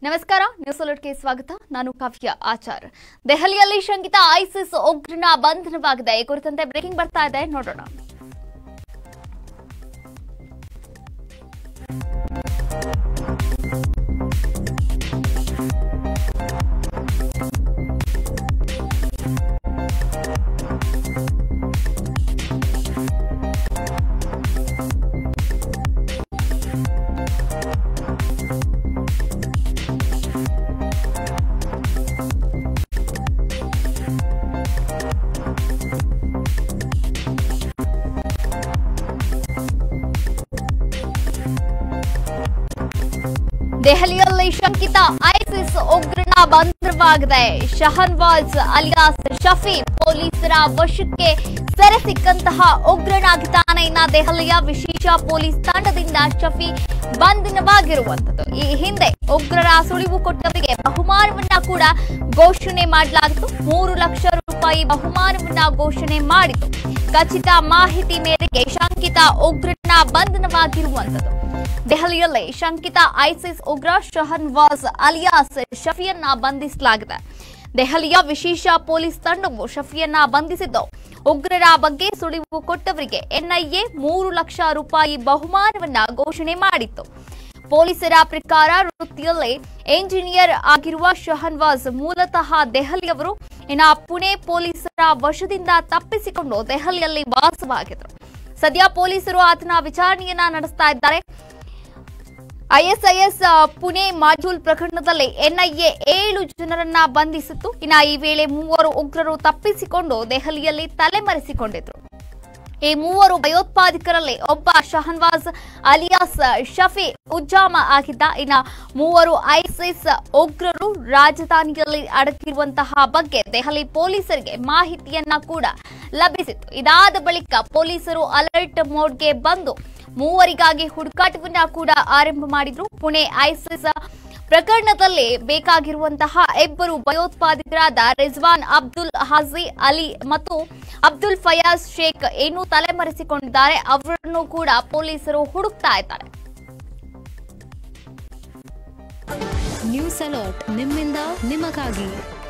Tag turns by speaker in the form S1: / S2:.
S1: ನಮಸ್ಕಾರ ನ್ಯೂಸ್ ಅಲರ್ಟ್ಗೆ ಸ್ವಾಗತ ನಾನು ಕಾವ್ಯ ಆಚಾರ್ ದೆಹಲಿಯಲ್ಲಿ ಶಂಕಿತ ಐಸಿಸ್ ಉಗ್ರನ ಬಂಧನವಾಗಿದೆ ಈ ಕುರಿತಂತೆ ಬ್ರೇಕಿಂಗ್ ಬರ್ತಾ ಇದೆ ನೋಡೋಣ ದೆಹಲಿಯಲ್ಲಿ ಶಂಕಿತ ಐಸಿಸ್ ಉಗ್ರನ ಬಂಧನವಾಗಿದೆ ಶಹನ್ವಾಜ್ ಅಲಿಯಾಸ್ ಶಫಿ ಪೊಲೀಸರ ವಶಕ್ಕೆ ಸೆರೆ ಸಿಕ್ಕಂತಹ ಉಗ್ರನಾಗಿದ್ದಾನೆ ಇನ್ನ ದೆಹಲಿಯ ವಿಶೇಷ ಪೊಲೀಸ್ ತಂಡದಿಂದ ಶಫಿ ಬಂಧನವಾಗಿರುವಂತದ್ದು ಈ ಹಿಂದೆ ಉಗ್ರರ ಸುಳಿವು ಕೊಟ್ಟವರಿಗೆ ಬಹುಮಾನವನ್ನ ಕೂಡ ಘೋಷಣೆ ಮಾಡಲಾಗಿತ್ತು ಮೂರು ಲಕ್ಷ ರೂಪಾಯಿ ಬಹುಮಾನವನ್ನ ಘೋಷಣೆ ಮಾಡಿತು ಖಚಿತ ಮಾಹಿತಿ ಮೇರೆಗೆ ಶಂಕಿತ ಉಗ್ರನ ಬಂಧನವಾಗಿರುವಂತದ್ದು ದೆಹಲಿಯಲ್ಲಿ ಶಂಕಿತ ಐಸಿಸ್ ಉಗ್ರ ಶಹನ್ವಾಜ್ ಅಲಿಯಾಸ್ ಶಫಿಯನ್ನ ಬಂಧಿಸಲಾಗಿದೆ ದೆಹಲಿಯ ವಿಶೇಷ ಪೊಲೀಸ್ ತಂಡವು ಶಫಿಯನ್ನ ಬಂಧಿಸಿದ್ದು ಉಗ್ರರ ಬಗ್ಗೆ ಸುಳಿವು ಕೊಟ್ಟವರಿಗೆ ಎನ್ಐಎ ಮೂರು ಲಕ್ಷ ರೂಪಾಯಿ ಬಹುಮಾನವನ್ನ ಘೋಷಣೆ ಮಾಡಿತ್ತು ಪೊಲೀಸರ ಪ್ರಕಾರ ವೃತ್ತಿಯಲ್ಲಿ ಎಂಜಿನಿಯರ್ ಆಗಿರುವ ಶಹನ್ವಾಜ್ ಮೂಲತಃ ದೆಹಲಿಯವರು ಇನ್ನು ಪುಣೆ ಪೊಲೀಸರ ವಶದಿಂದ ತಪ್ಪಿಸಿಕೊಂಡು ದೆಹಲಿಯಲ್ಲಿ ವಾಸವಾಗಿದ್ರು ಸದ್ಯ ಪೊಲೀಸರು ಆತನ ವಿಚಾರಣೆಯನ್ನ ನಡೆಸ್ತಾ ಇದ್ದಾರೆ ಐಎಸ್ಐಎಸ್ ಪುಣೆ ಮಾಡ್ಯೂಲ್ ಪ್ರಕರಣದಲ್ಲಿ ಎನ್ಐಎ ಏಳು ಜನರನ್ನ ಬಂಧಿಸಿತ್ತು ಇನ್ನು ಈ ವೇಳೆ ಮೂವರು ಉಗ್ರರು ತಪ್ಪಿಸಿಕೊಂಡು ದೆಹಲಿಯಲ್ಲಿ ತಲೆಮರೆಸಿಕೊಂಡಿದ್ರು ಈ ಮೂವರು ಭಯೋತ್ಪಾದಕರಲ್ಲಿ ಒಬ್ಬ ಶಹನ್ವಾಜ್ ಅಲಿಯಾಸ್ ಶಫಿ ಉಜ್ಜಾಮ ಆಗಿದ್ದ ಇನ್ನ ಮೂವರು ಐಸಿಸ್ ಉಗ್ರರು ರಾಜಧಾನಿಯಲ್ಲಿ ಅಡಗಿರುವಂತಹ ಬಗ್ಗೆ ದೆಹಲಿ ಪೊಲೀಸರಿಗೆ ಮಾಹಿತಿಯನ್ನ ಕೂಡ ಲಭಿಸಿತ್ತು ಇದಾದ ಬಳಿಕ ಪೊಲೀಸರು ಅಲರ್ಟ್ ಮೋಡ್ಗೆ ಬಂದು ಮೂವರಿಗಾಗಿ ಹುಡುಕಾಟವನ್ನ ಕೂಡ ಆರಂಭ ಮಾಡಿದ್ರು ಪುಣೆ ಐಸಿಸ್ ಪ್ರಕರಣದಲ್ಲಿ ಬೇಕಾಗಿರುವಂತಹ ಇಬ್ಬರು ಭಯೋತ್ಪಾದಕರಾದ ರಿಜ್ವಾನ್ ಅಬ್ದುಲ್ ಹಾಜಿ ಅಲಿ ಮತ್ತು ಅಬ್ದುಲ್ ಫಯಾಜ್ ಶೇಖ್ ಏನು ತಲೆಮರೆಸಿಕೊಂಡಿದ್ದಾರೆ ಅವರನ್ನು ಕೂಡ ಪೊಲೀಸರು ಹುಡುಕ್ತಾ ಇದ್ದಾರೆ
S2: ನ್ಯೂಸ್ ಅಲರ್ಟ್ ನಿಮ್ಮಿಂದ ನಿಮಗಾಗಿ